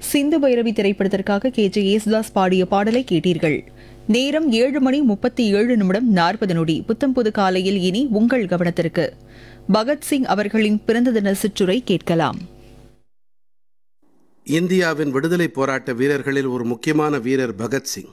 சிந்து பைரவி திரைப்படத்திற்காக K J Yesudas பாடிய பாடலை கேட்டீர்கள் நேரம் ஏழு மணி முப்பத்தி ஏழு நிமிடம் நாற்பது நொடி புத்தம்புது காலையில் இனி உங்கள் கவனத்திற்கு பகத்சிங் அவர்களின் பிறந்த தின சிற்றுரை கேட்கலாம் இந்தியாவின் விடுதலை போராட்ட வீரர்களில் ஒரு முக்கியமான வீரர் பகத்சிங்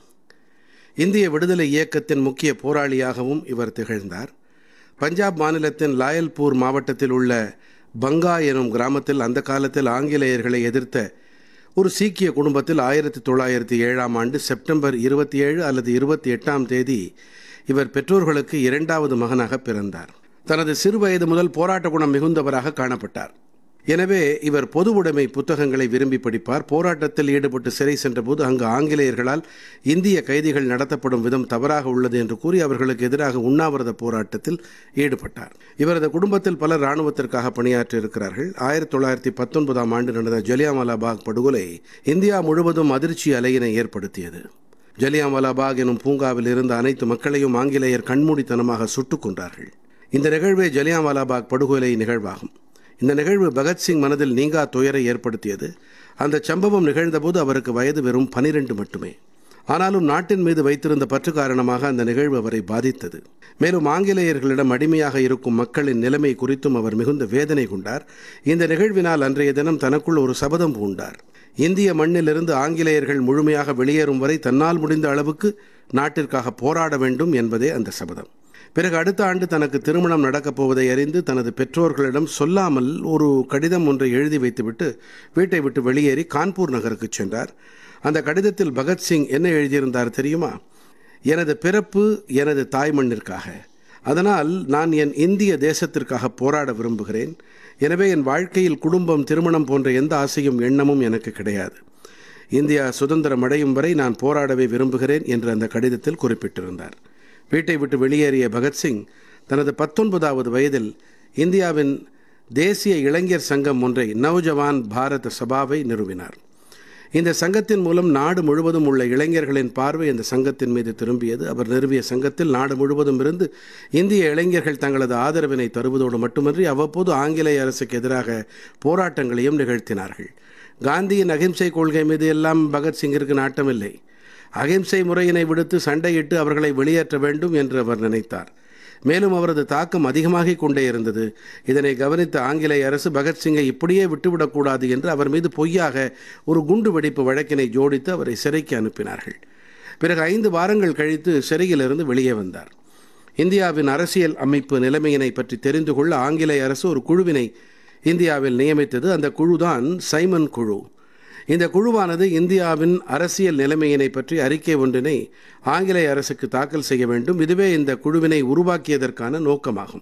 இந்திய விடுதலை இயக்கத்தின் முக்கிய போராளியாகவும் இவர் திகழ்ந்தார் பஞ்சாப் மாநிலத்தின் லாயல்பூர் மாவட்டத்தில் உள்ள பங்கா எனும் கிராமத்தில் அந்த காலத்தில் ஆங்கிலேயர்களை எதிர்த்த ஒரு சீக்கிய குடும்பத்தில் ஆயிரத்தி தொள்ளாயிரத்தி ஏழாம் ஆண்டு செப்டம்பர் இருபத்தி ஏழு அல்லது இருபத்தி எட்டாம் தேதி இவர் பெற்றோர்களுக்கு இரண்டாவது மகனாக பிறந்தார் தனது சிறு வயது முதல் போராட்ட குணம் மிகுந்தவராக காணப்பட்டார் எனவே இவர் பொது உடைமை புத்தகங்களை விரும்பி படிப்பார் போராட்டத்தில் ஈடுபட்டு சிறை சென்றபோது அங்கு ஆங்கிலேயர்களால் இந்திய கைதிகள் நடத்தப்படும் விதம் தவறாக உள்ளது என்று கூறி அவர்களுக்கு எதிராக உண்ணாவிரத போராட்டத்தில் ஈடுபட்டார் இவரது குடும்பத்தில் பலர் இராணுவத்திற்காக பணியாற்றி இருக்கிறார்கள் ஆயிரத்தி தொள்ளாயிரத்தி பத்தொன்பதாம் ஆண்டு நடந்த ஜலியாவாலா பாக் படுகொலை இந்தியா முழுவதும் அதிர்ச்சி அலையினை ஏற்படுத்தியது ஜலியாவாலா பாக் எனும் பூங்காவில் இருந்த அனைத்து மக்களையும் ஆங்கிலேயர் கண்மூடித்தனமாக சுட்டுக் கொன்றார்கள் இந்த நிகழ்வே ஜலியாவாலா பாக் படுகொலை நிகழ்வாகும் இந்த நிகழ்வு பகத்சிங் மனதில் நீங்கா துயரை ஏற்படுத்தியது அந்த சம்பவம் நிகழ்ந்தபோது அவருக்கு வயது வெறும் பனிரெண்டு மட்டுமே ஆனாலும் நாட்டின் மீது வைத்திருந்த பற்று காரணமாக அந்த நிகழ்வு அவரை பாதித்தது மேலும் ஆங்கிலேயர்களிடம் அடிமையாக இருக்கும் மக்களின் நிலைமை குறித்தும் அவர் மிகுந்த வேதனை கொண்டார் இந்த நிகழ்வினால் அன்றைய தினம் தனக்குள் ஒரு சபதம் பூண்டார் இந்திய மண்ணிலிருந்து ஆங்கிலேயர்கள் முழுமையாக வெளியேறும் வரை தன்னால் முடிந்த அளவுக்கு நாட்டிற்காக போராட வேண்டும் என்பதே அந்த சபதம் பிறகு அடுத்த ஆண்டு தனக்கு திருமணம் நடக்கப் போவதை அறிந்து தனது பெற்றோர்களிடம் சொல்லாமல் ஒரு கடிதம் ஒன்றை எழுதி வைத்துவிட்டு வீட்டை விட்டு வெளியேறி கான்பூர் நகருக்கு சென்றார் அந்த கடிதத்தில் பகத்சிங் என்ன எழுதியிருந்தார் தெரியுமா எனது பிறப்பு எனது தாய் மண்ணிற்காக அதனால் நான் என் இந்திய தேசத்திற்காக போராட விரும்புகிறேன் எனவே என் வாழ்க்கையில் குடும்பம் திருமணம் போன்ற எந்த ஆசையும் எண்ணமும் எனக்கு கிடையாது இந்தியா சுதந்திரம் அடையும் வரை நான் போராடவே விரும்புகிறேன் என்று அந்த கடிதத்தில் குறிப்பிட்டிருந்தார் வீட்டை விட்டு வெளியேறிய பகத்சிங் தனது பத்தொன்பதாவது வயதில் இந்தியாவின் தேசிய இளைஞர் சங்கம் ஒன்றை நவ்ஜவான் பாரத சபாவை நிறுவினார் இந்த சங்கத்தின் மூலம் நாடு முழுவதும் உள்ள இளைஞர்களின் பார்வை இந்த சங்கத்தின் மீது திரும்பியது அவர் நிறுவிய சங்கத்தில் நாடு முழுவதும் இருந்து இந்திய இளைஞர்கள் தங்களது ஆதரவினை தருவதோடு மட்டுமன்றி அவ்வப்போது ஆங்கிலேய அரசுக்கு எதிராக போராட்டங்களையும் நிகழ்த்தினார்கள் காந்தியின் அகிம்சை கொள்கை மீது எல்லாம் பகத்சிங்கிற்கு நாட்டமில்லை அகிம்சை முறையினை விடுத்து சண்டையிட்டு அவர்களை வெளியேற்ற வேண்டும் என்று அவர் நினைத்தார் மேலும் அவரது தாக்கம் அதிகமாகிக் கொண்டே இருந்தது இதனை கவனித்த ஆங்கிலேய அரசு பகத்சிங்கை இப்படியே விட்டுவிடக்கூடாது என்று அவர் மீது பொய்யாக ஒரு குண்டு வெடிப்பு வழக்கினை ஜோடித்து அவரை சிறைக்கு அனுப்பினார்கள் பிறகு ஐந்து வாரங்கள் கழித்து சிறையிலிருந்து வெளியே வந்தார் இந்தியாவின் அரசியல் அமைப்பு நிலைமையினை பற்றி தெரிந்து கொள்ள ஆங்கிலேய அரசு ஒரு குழுவினை இந்தியாவில் நியமித்தது அந்த குழுதான் சைமன் குழு இந்த குழுவானது இந்தியாவின் அரசியல் நிலைமையினை பற்றி அறிக்கை ஒன்றினை ஆங்கிலேய அரசுக்கு தாக்கல் செய்ய வேண்டும் இதுவே இந்த குழுவினை உருவாக்கியதற்கான நோக்கமாகும்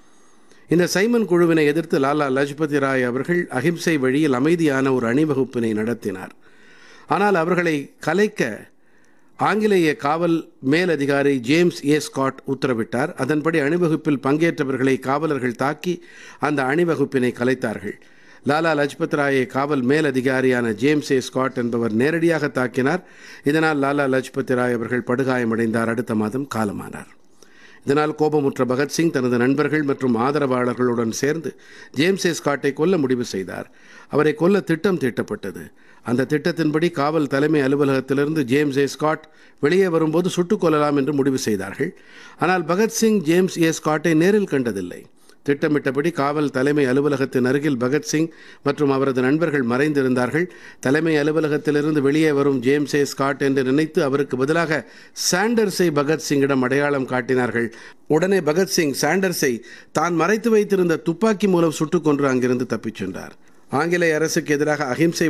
இந்த சைமன் குழுவினை எதிர்த்து லாலா லஜ்பதி ராய் அவர்கள் அகிம்சை வழியில் அமைதியான ஒரு அணிவகுப்பினை நடத்தினார் ஆனால் அவர்களை கலைக்க ஆங்கிலேய காவல் மேலதிகாரி ஜேம்ஸ் ஏ ஸ்காட் உத்தரவிட்டார் அதன்படி அணிவகுப்பில் பங்கேற்றவர்களை காவலர்கள் தாக்கி அந்த அணிவகுப்பினை கலைத்தார்கள் லாலா லஜ்பத் ராயை காவல் மேலதிகாரியான ஜேம்ஸ் ஏ ஸ்காட் என்பவர் நேரடியாக தாக்கினார் இதனால் லாலா லஜ்பத் ராய் அவர்கள் படுகாயமடைந்தார் அடுத்த மாதம் காலமானார் இதனால் கோபமுற்ற பகத்சிங் தனது நண்பர்கள் மற்றும் ஆதரவாளர்களுடன் சேர்ந்து ஜேம்ஸ் ஏ ஸ்காட்டை கொல்ல முடிவு செய்தார் அவரை கொல்ல திட்டம் தீட்டப்பட்டது அந்த திட்டத்தின்படி காவல் தலைமை அலுவலகத்திலிருந்து ஜேம்ஸ் ஏ ஸ்காட் வெளியே வரும்போது சுட்டுக் கொல்லலாம் என்று முடிவு செய்தார்கள் ஆனால் பகத்சிங் ஜேம்ஸ் ஏ ஸ்காட்டை நேரில் கண்டதில்லை திட்டமிட்டபடி காவல் தலைமை அலுவலகத்தின் அருகில் பகத்சிங் மற்றும் அவரது நண்பர்கள் மறைந்திருந்தார்கள் தலைமை அலுவலகத்திலிருந்து வெளியே வரும் ஜேம்ஸ் ஏ ஸ்காட் என்று நினைத்து அவருக்கு பதிலாக சாண்டர்ஸை பகத்சிங்கிடம் அடையாளம் காட்டினார்கள் உடனே பகத்சிங் சாண்டர்ஸை தான் மறைத்து வைத்திருந்த துப்பாக்கி மூலம் சுட்டுக் கொன்று அங்கிருந்து தப்பிச் சென்றார் ஆங்கிலேய அரசுக்கு எதிராக அகிம்சை